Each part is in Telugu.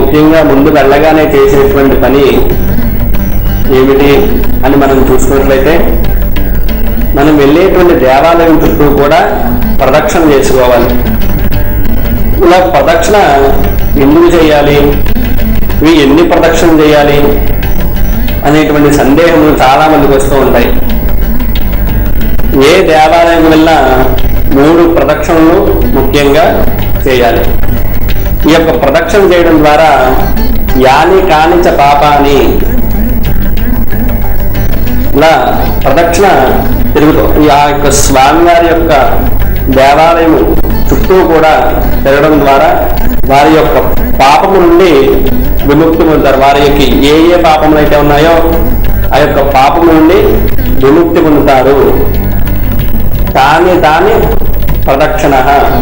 ముఖ్యంగా ముందు వెళ్ళగానే చేసేటువంటి పని ఏమిటి అని మనం చూసుకున్నట్లయితే మనం వెళ్ళేటువంటి దేవాలయం చుట్టూ కూడా ప్రదక్షిణ చేసుకోవాలి ఇలా ప్రదక్షిణ ఎందుకు చేయాలి ఇవి ఎన్ని ప్రదక్షిణ చేయాలి అనేటువంటి సందేహములు చాలా మందికి వస్తూ ఉంటాయి ఏ దేవాలయం వెళ్ళినా మూడు ప్రదక్షిణలు ముఖ్యంగా చేయాలి ఈ యొక్క ప్రదక్షిణ చేయడం ద్వారా యాని కానిచ పాపాని ఇలా ప్రదక్షిణ తిరుగుతూ ఆ యొక్క స్వామివారి యొక్క దేవాలయం చుట్టూ కూడా తిరగడం ద్వారా వారి యొక్క పాపము నుండి విముక్తి పొందుతారు వారి యొక్క ఏ ఏ పాపములు అయితే ఉన్నాయో ఆ యొక్క పాపము నుండి విముక్తి పొందుతారు తాని తాని ప్రదక్షిణ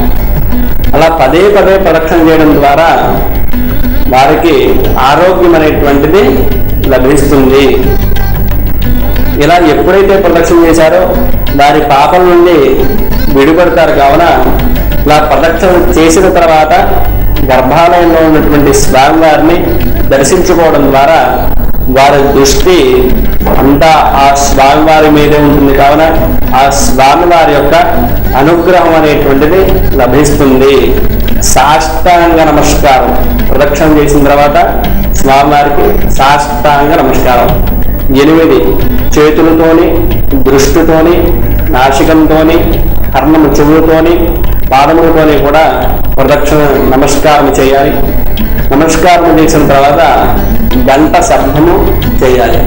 అలా పదే పదే ప్రదక్షిణ చేయడం ద్వారా వారికి ఆరోగ్యం అనేటువంటిది లభిస్తుంది ఇలా ఎప్పుడైతే ప్రదక్షిణ చేశారో వారి పాపం నుండి విడిపడతారు కావున ఇలా ప్రదక్షిణ చేసిన తర్వాత గర్భాలయంలో ఉన్నటువంటి స్వామివారిని దర్శించుకోవడం ద్వారా వారి దృష్టి అంతా ఆ స్వామివారి మీదే ఉంటుంది కావున ఆ స్వామివారి యొక్క అనుగ్రహం అనేటువంటిది లభిస్తుంది సాష్టాంగ నమస్కారం ప్రదక్షిణ చేసిన తర్వాత స్వామివారికి సాష్టాంగ నమస్కారం ఎనిమిది చేతులతోని దృష్టితోని నాసికంతోని కర్ణము చెవులతోని పాదములతోని కూడా ప్రదక్షిణ నమస్కారం చేయాలి నమస్కారం చేసిన తర్వాత గంట శబ్దము చేయాలి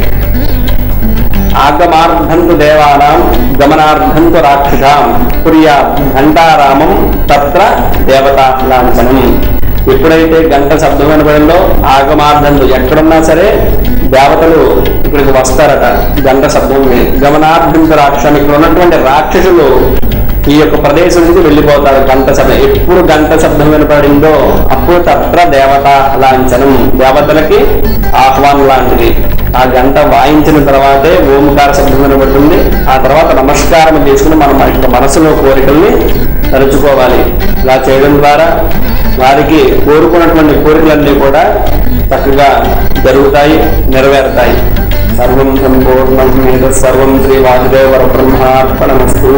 ఆగమార్థంతు దేవానాం గమనార్థంతు రాక్షసాం కుర్యా ఘంటారామం తత్ర దేవతా లాంఛనం ఎప్పుడైతే గంట శబ్దం వినబడిందో ఆగమార్థంతు ఎక్కడున్నా సరే దేవతలు ఇక్కడికి వస్తారట గంట శబ్దం విని. గమనార్థంతు రాక్షసం ఇక్కడ ఉన్నటువంటి రాక్షసులు ఈ యొక్క ప్రదేశం నుంచి వెళ్ళిపోతారు గంట శబ్దం ఎప్పుడు గంట శబ్దం వినపడిందో అప్పుడు తత్ర దేవత లాంఛనం దేవతలకి ఆహ్వానం లాంటిది ఆ గంట వాయించిన తర్వాతే ఓంకార శబ్దం వినబడుతుంది ఆ తర్వాత నమస్కారం చేసుకుని మనం ఇక్కడ మనసులో కోరికల్ని తలుచుకోవాలి ఇలా చేయడం ద్వారా వారికి కోరుకున్నటువంటి కోరికలన్నీ కూడా చక్కగా జరుగుతాయి నెరవేరుతాయి సర్వం సంపూర్ణం మీద సర్వం శ్రీ వాసుదేవర బ్రహ్మార్పణమస్తు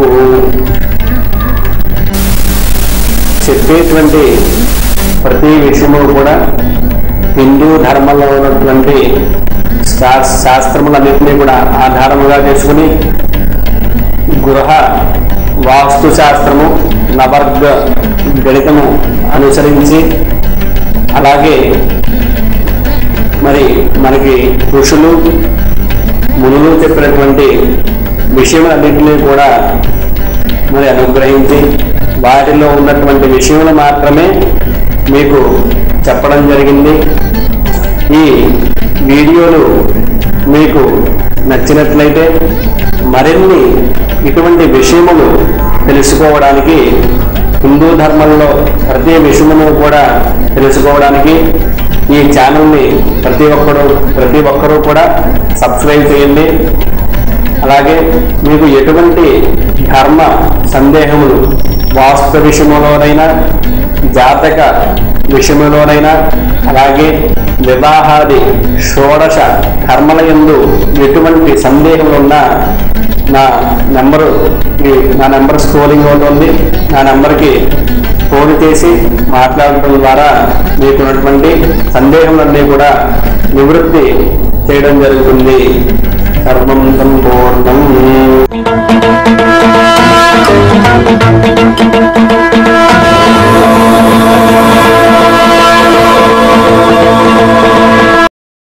చెప్పేటువంటి ప్రతి విషయము కూడా హిందూ ధర్మంలో ఉన్నటువంటి శా- శాస్త్రములన్నింటినీ కూడా ఆధారముగా చేసుకుని గృహ వాస్తు శాస్త్రము నవర్గ గణితము అనుసరించి అలాగే మరి మనకి ఋషులు మునులు చెప్పినటువంటి విషయములన్నింటినీ కూడా మరి అనుగ్రహించి వాటిలో ఉన్నటువంటి విషయములు మాత్రమే మీకు చెప్పడం జరిగింది ఈ వీడియోలు మీకు నచ్చినట్లయితే మరిన్ని ఇటువంటి విషయములు తెలుసుకోవడానికి హిందూ ధర్మంలో ప్రతి విషయమును కూడా తెలుసుకోవడానికి ఈ ఛానల్ని ప్రతి ఒక్కరు ప్రతి ఒక్కరూ కూడా సబ్స్క్రైబ్ చేయండి అలాగే మీకు ఎటువంటి ధర్మ సందేహములు వాస్తు విషయంలోనైనా జాతక విషయంలోనైనా అలాగే వివాహాది షోడశ కర్మల యందు ఎటువంటి సందేహములు ఉన్నా నా నెంబరు ఈ నా నెంబర్ స్క్రోలింగ్ అవుతుంది నా నెంబర్కి ఫోన్ చేసి మాట్లాడటం ద్వారా మీకున్నటువంటి సందేహములన్నీ కూడా నివృత్తి చేయడం జరుగుతుంది సర్వం సంపూర్ణం